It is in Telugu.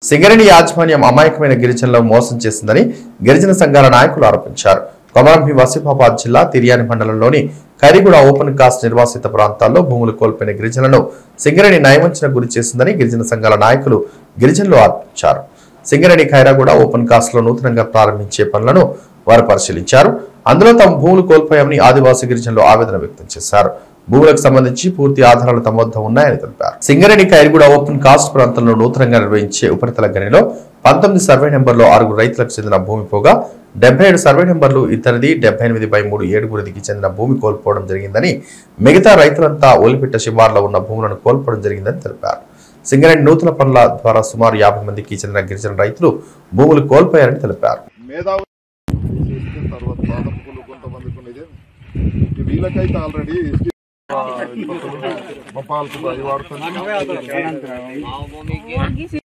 సింగరేణి యాజమాన్యం అమాయకమైన గిరిజనులను మోసం చేసిందని గిరిజన సంఘాల నాయకులు ఆరోపించారు కొమరంభి వసీఫాబాద్ జిల్లా తిర్యాని మండలంలోని ఖైరిగూడ ఓపెన్ కాస్ట్ నిర్వాసిత ప్రాంతాల్లో భూములు కోల్పోయిన గిరిజనులను సింగరేణి నయవంచన గురి చేసిందని గిరిజన సంఘాల నాయకులు గిరిజనులు ఆరోపించారు సింగరేణి ఖైరాగూడ ఓపెన్ కాస్ట్ లో నూతనంగా ప్రారంభించే పనులను వారు పరిశీలించారు అందులో తమ భూములు కోల్పోయామని ఆదివాసీ గిరిజనులు ఆవేదన వ్యక్తం చేశారు భూములకు సంబంధించి పూర్తి ఆధారాలు తమ వద్ద ఉన్నాయని తెలిపారు సింగరేణి ఖైర్గూడ ఓపెన్ కాస్ట్ ప్రాంతంలో నూతనంగా నిర్వహించే ఉపరితల గనిలో పంతొమ్మిది సర్వే నెంబర్లో ఆరుగురు రైతులకు చెందిన భూమి పోగా డెబ్బై ఏడు సర్వే నెంబర్లు ఇతరిది డెబ్బై ఎనిమిది బై మూడు ఏడుగురికి చెందిన భూమి కోల్పోవడం జరిగిందని మిగతా రైతులంతా ఓలిపిట్ట శివార్లో ఉన్న భూములను కోల్పోవడం జరిగిందని తెలిపారు సింగరేణి నూతన పనుల ద్వారా సుమారు యాభై మందికి చెందిన గిరిజన రైతులు భూములు కోల్పోయారని తెలిపారు మేధావి చేసిన తర్వాత దాదాపు కొంతమందికి ఉన్నది ఈ వీళ్ళకైతే ఆల్రెడీ మా పాలకు వాడుతుంది